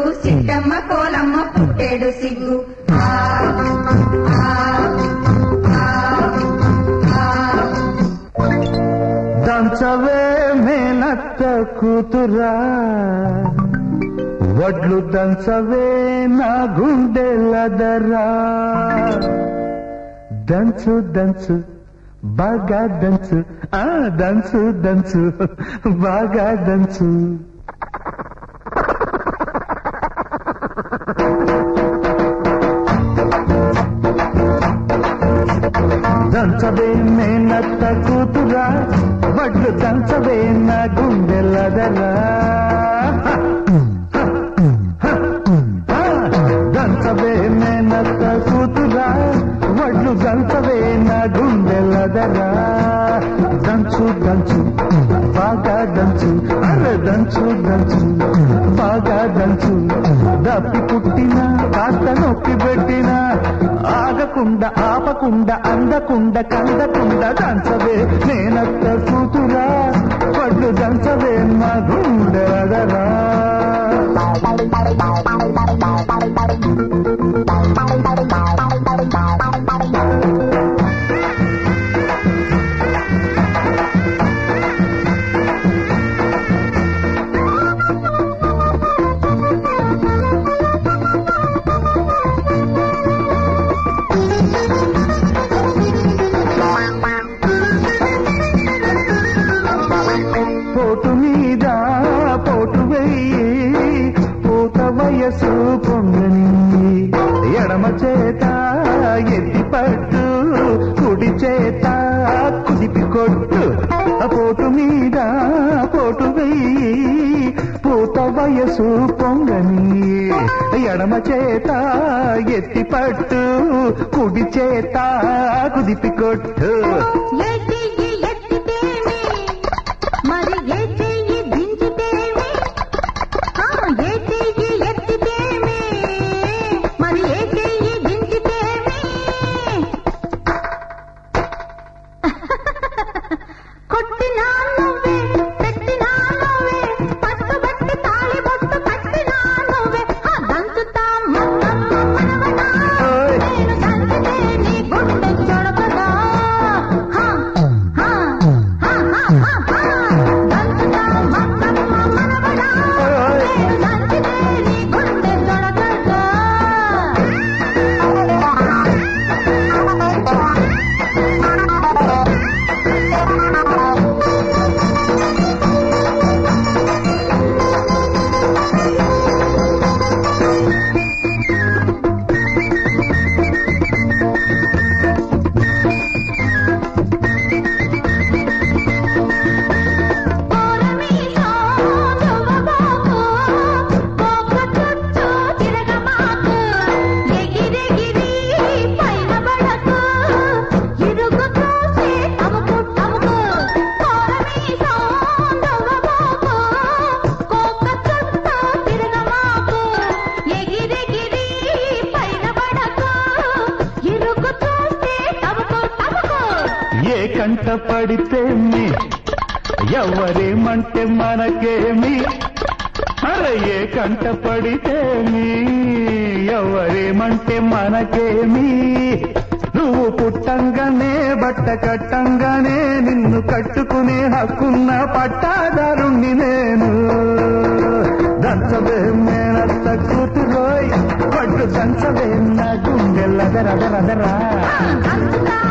సిట్టమ్మ కోలమ్మ పుట్టేడు సిగ్గు ఆ, ఆ, ఆ, ఆ. దంచవే మేనత్త కూతురా వడ్లు దంచవే నా గుండెలదరా దంచు దంచు బాగా దంచు ఆ దంచు దంచు బాగా దంచు దంచవే మేనత్త కూతురా వడ్లు దంచవే నా గుండెలదరా దంచవే మేనత్త కూతురా వడ్లు దంచవే నా గుండెలదరా దంచు దంచు బాగా దంచు అరే దంచు దంచు బాగా దంచు దప్పి పుట్టిన కాస్త నొప్పి పెట్టిన ఆగకుండా ఆపకుండా అందకుండా కందకుండా దంచవే నేనత్త కూతురా వడ్లు దంచవే నా గుండెలదరా పోటు మీద పోటు వెయ్యి పూత వయసు పొంగని ఎడమ చేత ఎత్తి పట్టు కుడి చేత కుదిపి కొట్టు పోటు మీద పోటు వెయ్యి పూత వయసు పొంగని ఎడమ చేత ఎత్తి పట్టు కుడి చేత కుదిపి కొట్టు ఏ చెయ్యి ఎత్తితేమి మరి ఏ చెయ్యి దించితేమి ఆ, ఏ చెయ్యి ఎత్తితేమి మరి ఏ చెయ్యి దించితేమి కొట్టినా నువ్వే పెట్టినా నువ్వే పట్టుబట్టి తాళి బొట్టు కట్టినా నువ్వే ఆ దంచుతా మన్నమ్మ మనవడా ఓయ్. నేను దంచితే నీ గుండె చొడకదా హా, హా, హా, హా, హా, హా. దంచుతా మన్నమ్మ మనవడా ఓయ్. నేను దంచితే నీ గుండె చొడకదా కోరమీసో దువ్వబోకు, కోక చుట్టూ తిరగమాకు, ఎగిరెగిరి పైన పడకు, ఇరుగు చూసి తముకు తముకు. కోరమీసో దువ్వబోకు, కోక చుట్టూ తిరగమాకు, ఎగిరెగిరి పైన పడకు, ఇరుగు చూసి తముకు తముకు. ఏ కంట పడితే మీ ఎవరేమంటే మనకేమి అరే ఏ కంట పడితే మీ ఎవరేమంటే మనకేమి నువ్వు పుట్టంగానే బట్ట కట్టంగానే నిన్ను కట్టుకునే హక్కున్న పట్టాదారుణ్ణి నేను దంచవే మేనత్త కూతురోయ్ పట్టు దంచవే నా గుండెల్లదరదరదరా అంతా